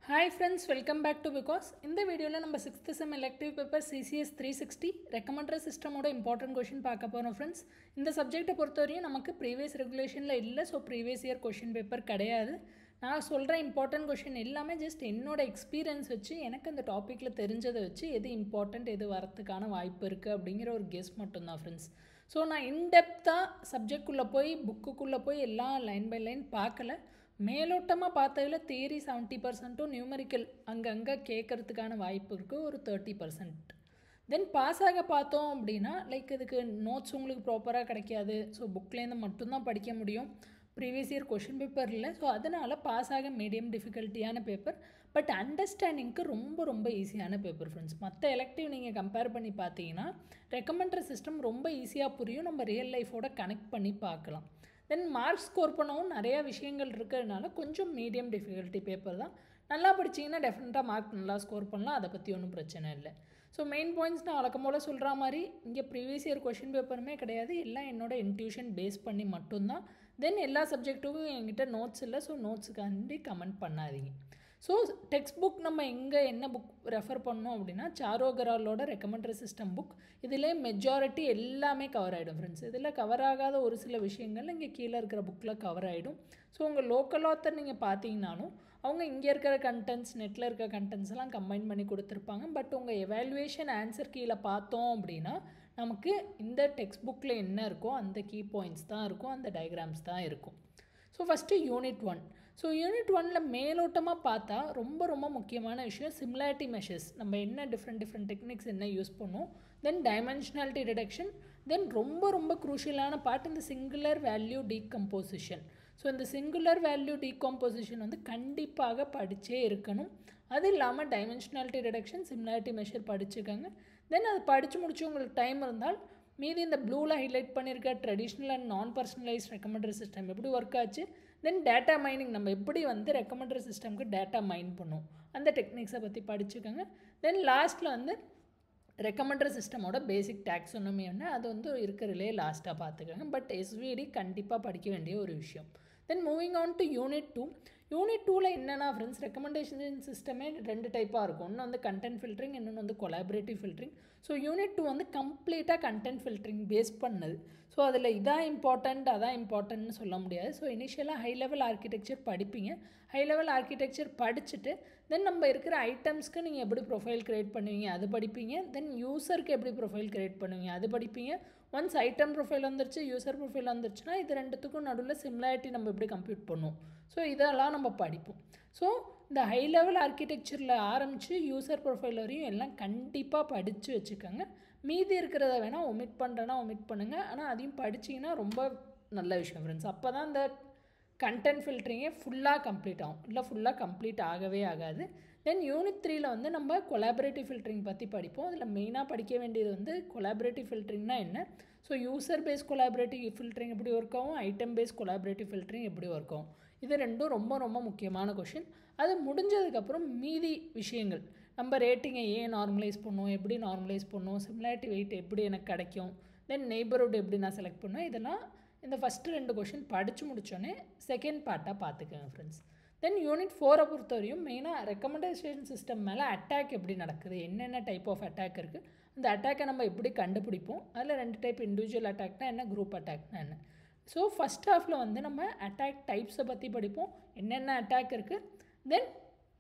hi friends welcome back to because இந்த வீடியோவில் நம்ம sixth sem elective paper CCS three sixty recommender சிஸ்டமோட important question பார்க்க போகிறோம் ஃப்ரெண்ட்ஸ் இந்த சப்ஜெக்ட்டை பொறுத்தவரையும் நமக்கு ப்ரீவியஸ் ரெகுலேஷனில் இல்லை so previous year question paper கிடையாது நான் சொல்கிற இம்பார்ட்டன்ட் கொஷின் எல்லாமே ஜஸ்ட் என்னோட எக்ஸ்பீரியன்ஸ் வச்சு எனக்கு அந்த டாப்பிக்கில் தெரிஞ்சதை வச்சு எது இம்பார்ட்டண்ட் எது வரத்துக்கான வாய்ப்பு இருக்குது அப்படிங்கிற ஒரு கெஸ் மட்டும்தான் ஃப்ரெண்ட்ஸ் ஸோ நான் இன்டெப்த்தாக சப்ஜெக்ட்குள்ளே போய் புக்குக்குள்ளே போய் எல்லாம் லைன் பை லைன் பார்க்கல மேலோட்டமாக பார்த்ததில் தேரி செவன்ட்டி பர்சன்ட்டும் நியூமரிக்கல் அங்கங்கே கேட்குறதுக்கான வாய்ப்பு இருக்குது ஒரு தேர்ட்டி பர்சன்ட் தென் பாஸ் ஆக பார்த்தோம் அப்படின்னா லைக் இதுக்கு நோட்ஸ் உங்களுக்கு ப்ராப்பராக கிடைக்காது ஸோ புக்லேருந்து மட்டும்தான் படிக்க முடியும் ப்ரீவியஸ் இயர் கொஷின் பேப்பர் இல்லை ஸோ அதனால் பாஸ் ஆக மீடியம் டிஃபிகல்ட்டியான பேப்பர் பட் அண்டர்ஸ்டாண்டிங்க்கு ரொம்ப ரொம்ப ஈஸியான பேப்பர் ஃப்ரெண்ட்ஸ் மற்ற எலக்டிவ் நீங்கள் கம்பேர் பண்ணி பார்த்தீங்கன்னா ரெக்கமெண்டர் சிஸ்டம் ரொம்ப ஈஸியாக புரியும் நம்ம ரியல் லைஃபோட கனெக்ட் பண்ணி பார்க்கலாம் தென் மார்க் ஸ்கோர் பண்ணவும் நிறையா விஷயங்கள் இருக்கிறதுனால கொஞ்சம் மீடியம் டிஃபிகல்ட்டி பேப்பர் தான் நல்லா படிச்சிங்கன்னா டெஃபினட்டாக மார்க் நல்லா ஸ்கோர் பண்ணலாம் அதை பற்றி ஒன்றும் பிரச்சனை இல்லை ஸோ மெயின் பாயிண்ட்ஸ் நான் வழக்கம் போல் சொல்கிற மாதிரி இங்கே ப்ரீவியஸ் இயர் கொஷின் பேப்பருமே கிடையாது எல்லாம் என்னோட இன்ட்யூஷன் பேஸ் பண்ணி மட்டும்தான் தென் எல்லா சப்ஜெக்ட்டுக்கும் என்கிட்ட நோட்ஸ் இல்லை ஸோ நோட்ஸுக்காண்டி கமெண்ட் பண்ணாதீங்க ஸோ டெக்ஸ்ட் புக் நம்ம எங்கே என்ன புக் ரெஃபர் பண்ணோம் அப்படின்னா சாரோகராலோட ரெக்கமெண்டரி சிஸ்டம் புக் இதில் மெஜாரிட்டி எல்லாமே கவர் ஆகிடும் ஃப்ரெண்ட்ஸ் இதில் கவர் ஆகாத ஒரு சில விஷயங்கள் இங்கே கீழே இருக்கிற புக்கில் கவர் ஆகிடும் ஸோ உங்கள் லோக்கல் ஆத்தர் நீங்கள் பார்த்தீங்கனாலும் அவங்க இங்கே இருக்கிற கண்டென்ட்ஸ் நெட்டில் இருக்கிற கண்டென்ட்ஸ் எல்லாம் கம்பைன் பண்ணி கொடுத்துருப்பாங்க பட் உங்கள் எவாலுவேஷன் ஆன்சர் கீழே பார்த்தோம் அப்படின்னா நமக்கு இந்த டெக்ஸ்ட் புக்கில் என்ன இருக்கோ அந்த கீ பாயிண்ட்ஸ் தான் இருக்கும் அந்த டயக்ராம்ஸ் தான் இருக்கும் so first unit one so unit ஒனில் மேலோட்டமாக பார்த்தா ரொம்ப ரொம்ப முக்கியமான விஷயம் சிமிலாரிட்டி மெஷர்ஸ் நம்ம என்ன டிஃப்ரெண்ட் டிஃப்ரெண்ட் டெக்னிக்ஸ் என்ன யூஸ் பண்ணோம் தென் டைமென்ஷனாலிட்டி ரிடக்ஷன் தென் ரொம்ப ரொம்ப குரூஷியலான பார்ட் இந்த சிங்குலர் வேல்யூ டீகம்போசிஷன் ஸோ இந்த சிங்குலர் வேல்யூ டீகம்போசிஷன் வந்து கண்டிப்பாக படித்தே இருக்கணும் அது இல்லாமல் டைமென்ஷனாலிட்டி ரிடக்ஷன் சிமிலாரிட்டி மெஷர் படிச்சுக்கோங்க தென் அது படித்து முடிச்சு உங்களுக்கு டைம் இருந்தால் மீதி இந்த ப்ளூவில் ஹைலைட் பண்ணியிருக்க traditional and non personalise recommender system எப்படி ஒர்க் ஆச்சு தென் டேட்டா மைனிங் நம்ம எப்படி வந்து ரெக்கமெண்டரி சிஸ்டம்க்கு டேட்டா மைன் பண்ணும் அந்த டெக்னிக்ஸை பற்றி படிச்சுக்கோங்க தென் லாஸ்ட்டில் வந்து ரெக்கமெண்டர் சிஸ்டமோட பேசிக் டாக்ஸோனமி என்ன அது வந்து இருக்கிறதுலே லாஸ்ட்டாக பார்த்துக்கோங்க பட் எஸ்விடி கண்டிப்பாக படிக்க வேண்டிய ஒரு விஷயம் then moving on to unit two unit டூவில் என்னென்னா ஃப்ரெண்ட்ஸ் ரெக்கமெண்டேஷன் சிஸ்டமே ரெண்டு டைப்பாக இருக்கும் ஒன்று வந்து கண்டென்ட் ஃபில்ட்ரிங் இன்னொன்று வந்து collaborative filtering so unit two வந்து கம்ப்ளீட்டாக கண்டென்ட் ஃபில்ட்ரிங் பேஸ் பண்ணது ஸோ அதில் இதான் இம்பார்ட்டண்ட் அதான் இம்பார்ட்டன்ட்னு சொல்ல முடியாது ஸோ இனிஷியலாக ஹை லெவல் ஆர்கிடெக்சர் படிப்பீங்க ஹை லெவல் ஆர்கிடெக்சர் படிச்சுட்டு தென் நம்ம இருக்கிற ஐட்டம்ஸ்க்கு நீங்கள் எப்படி ப்ரொஃபைல் க்ரியேட் பண்ணுவீங்க அது படிப்பீங்க தென் யூசருக்கு எப்படி ப்ரொஃபைல் க்ரியேட் பண்ணுவீங்க அது படிப்பீங்க ஒன்ஸ் ஐட்டம் ப்ரொஃபைல் வந்துருச்சு யூசர் ப்ரொஃபைல் வந்துருச்சுன்னா இது ரெண்டுத்துக்கும் நடுவில் சிமிலாரிட்டி நம்ம எப்படி கம்ப்யூட் பண்ணுவோம் ஸோ இதெல்லாம் நம்ம படிப்போம் ஸோ இந்த ஹை லெவல் ஆர்கிடெக்சரில் ஆரம்பித்து யூசர் ப்ரொஃபைல் வரையும் எல்லாம் கண்டிப்பாக படித்து வச்சுக்கோங்க மீதி இருக்கிறத வேணால் ஒமிட் பண்ணுறேன்னா ஒமிட் பண்ணுங்கள் ஆனால் அதையும் படிச்சிங்கன்னா ரொம்ப நல்ல விஷயம் ஃப்ரெண்ட்ஸ் அப்போ தான் இந்த கண்டென்ட் ஃபில்ட்ரிங்கே ஃபுல்லாக கம்ப்ளீட் ஆகும் இல்லை ஃபுல்லாக கம்ப்ளீட் ஆகவே ஆகாது தென் யூனிட் த்ரீயில் வந்து நம்ம கொலாபரேட்டிவ் ஃபில்ட்ரிங் பற்றி படிப்போம் அதில் மெயினாக படிக்க வேண்டியது வந்து கொலாபரேட்டிவ் ஃபில்ட்ரிங்னா என்ன so user base collaborative filtering எப்படி ஒர்க் ஆகும் ஐட்டம் பேஸ் கொலாபரேட்டிவ் ஃபில்ட்ரிங் எப்படி ஒர்க் ஆகும் இது ரெண்டும் ரொம்ப ரொம்ப முக்கியமான கொஷின் அது முடிஞ்சதுக்கப்புறம் மீதி விஷயங்கள் நம்ம ரேட்டிங்கை ஏன் நார்மலைஸ் பண்ணுவோம் எப்படி நார்மலைஸ் பண்ணுவோம் சிமிலாரிட்டி வெயிட் எப்படி எனக்கு கிடைக்கும் தென் நெய்பர்ஹுட் எப்படி நான் செலக்ட் பண்ணுவேன் இதெல்லாம் இந்த ஃபஸ்ட்டு ரெண்டு கொஷின் படித்து முடித்தோடனே செகண்ட் பார்ட்டாக பார்த்துக்கோங்க ஃப்ரெண்ட்ஸ் தென் யூனிட் ஃபோரை பொறுத்தவரையும் மெயினாக ரெக்கமெண்டேஷன் சிஸ்டம் மேலே அட்டாக் எப்படி நடக்குது என்னென்ன டைப் ஆஃப் அட்டாக் இருக்குது அந்த அட்டாக்கை நம்ம எப்படி கண்டுபிடிப்போம் அதில் ரெண்டு டைப் இண்டிவிஜுவல் அட்டாக்னா என்ன குரூப் அட்டாக்னா என்ன ஸோ ஃபஸ்ட் ஹாஃபில் வந்து நம்ம அட்டாக் டைப்ஸை பற்றி படிப்போம் என்னென்ன அட்டாக் இருக்குது தென்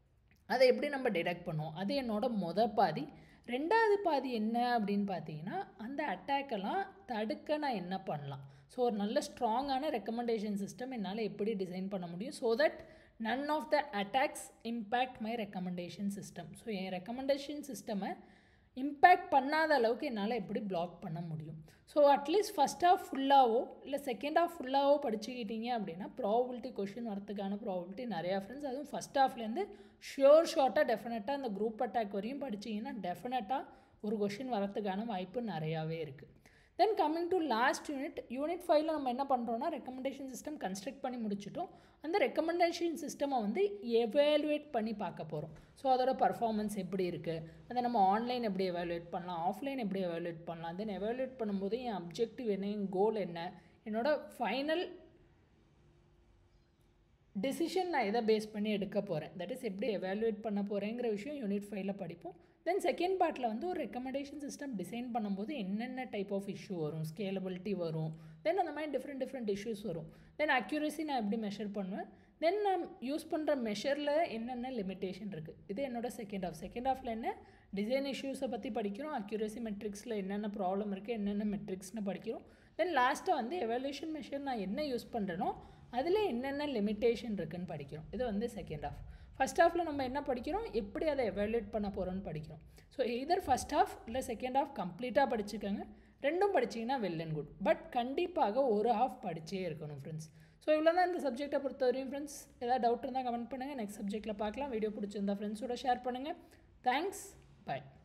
அதை எப்படி நம்ம டிடெக்ட் பண்ணுவோம் அது என்னோட மொத பாதி ரெண்டாவது பாதி என்ன அப்படின்னு பார்த்தீங்கன்னா அந்த அட்டாக்கெல்லாம் தடுக்க நான் என்ன பண்ணலாம் ஸோ ஒரு நல்ல ஸ்ட்ராங்கான ரெக்கமெண்டேஷன் சிஸ்டம் என்னால் எப்படி டிசைன் பண்ண முடியும் so that none of the attacks impact my recommendation system so என் ரெக்கமெண்டேஷன் சிஸ்டமை இம்பேக்ட் பண்ணாத அளவுக்கு என்னால் எப்படி பிளாக் பண்ண முடியும் ஸோ அட்லீஸ்ட் ஃபஸ்ட் ஹாஃப் ஃபுல்லாகவோ இல்லை செகண்ட் ஹாஃப் ஃபுல்லாகவோ படிச்சுக்கிட்டீங்க அப்படின்னா ப்ராபபிலிட்டி கொஷின் வரதுக்கான ப்ராபபிலிட்டி நிறையா ஃப்ரெண்ட்ஸ் அதுவும் ஃபஸ்ட் ஹாஃப்லேருந்து ஷியோர் ஷார்ட்டாக டெஃபினட்டாக அந்த குரூப் அட்டாக் வரையும் படிச்சிங்கன்னா டெஃபினட்டாக ஒரு கொஷின் வரத்துக்கான வாய்ப்பு நிறையாவே இருக்குது then coming to last unit unit ஃபைவ்ல நம்ம என்ன பண்ணுறோன்னா ரெக்கமெண்டேஷன் சிஸ்டம் கன்ஸ்ட்ரக்ட் பண்ணி முடிச்சிட்டோம் அந்த ரெக்கமெண்டேஷன் சிஸ்டமை வந்து எவேலுவேட் பண்ணி பார்க்க போகிறோம் ஸோ அதோட பர்ஃபார்மன்ஸ் எப்படி இருக்குது அதை நம்ம ஆன்லைன் எப்படி எவாலுவேட் பண்ணலாம் ஆஃப்லைன் எப்படி எவாலுவேட் பண்ணலாம் தென் எவாலுவேட் பண்ணும்போது என் அப்ஜெக்டிவ் என்ன என் கோல் என்ன என்னோட ஃபைனல் டெசிஷன் நான் எதை பேஸ் பண்ணி எடுக்க போகிறேன் தட் இஸ் எப்படி எவாலுவேட் பண்ண போகிறேங்கிற விஷயம் யூனிட் ஃபைவ்ல படிப்போம் தென் செகண்ட் பார்ட்டில் வந்து ஒரு ரெக்கமெண்டேஷன் சிஸ்டம் டிசைன் பண்ணும்போது என்னென்ன டைப் ஆஃப் இஷ்யூ வரும் ஸ்கேலபிலிட்டி வரும் தென் அந்த மாதிரி டிஃப்ரெண்ட் டிஃப்ரெண்ட் இஷ்யூஸ் வரும் தென் அக்யூரேசி நான் எப்படி மெஷர் பண்ணுவேன் தென் நான் யூஸ் பண்ணுற மெஷரில் என்னென்ன லிமிட்டேஷன் இருக்குது இது என்னோட செகண்ட் ஆஃப் செகண்ட் ஆஃபில் என்ன டிசைன் இஷ்யூஸை பற்றி படிக்கிறோம் அக்யூரேசி மெட்ரிக்ஸில் என்னென்ன ப்ராப்ளம் இருக்குது என்னென்ன மெட்ரிக்ஸ்னு படிக்கிறோம் தென் லாஸ்ட்டாக வந்து எவாலுவேஷன் மெஷர் நான் என்ன யூஸ் பண்ணுறேனோ அதில் என்னென்ன லிமிட்டேஷன் இருக்குன்னு படிக்கிறோம் இது வந்து செகண்ட் ஆஃப் ஃபஸ்ட் ஹாஃபில் நம்ம என்ன படிக்கிறோம் எப்படி அதை எவாலுவேட் பண்ண போகிறோம்னு படிக்கிறோம் ஸோ எதர் ஃபஸ்ட் ஹாஃப் இல்லை செகண்ட் ஹாஃப் கம்ப்ளீட்டாக படிச்சுக்கோங்க ரெண்டும் படிச்சிங்கன்னா வெல் அண்ட் குட் பட் கண்டிப்பாக ஒரு ஹாஃப் படிச்சே இருக்கணும் ஃப்ரெண்ட்ஸ் ஸோ இவ்வளோ தான் இந்த சப்ஜெக்ட்டை பொறுத்த வரையும் ஃப்ரெண்ட்ஸ் ஏதாவது டவுட் இருந்தால் கமெண்ட் பண்ணுங்கள் நெக்ஸ்ட் சப்ஜெக்ட்டில் பார்க்கலாம் வீடியோ பிடிச்சிருந்தா ஃப்ரெண்ட்ஸோட ஷேர் பண்ணுங்கள் தேங்க்ஸ் பாய்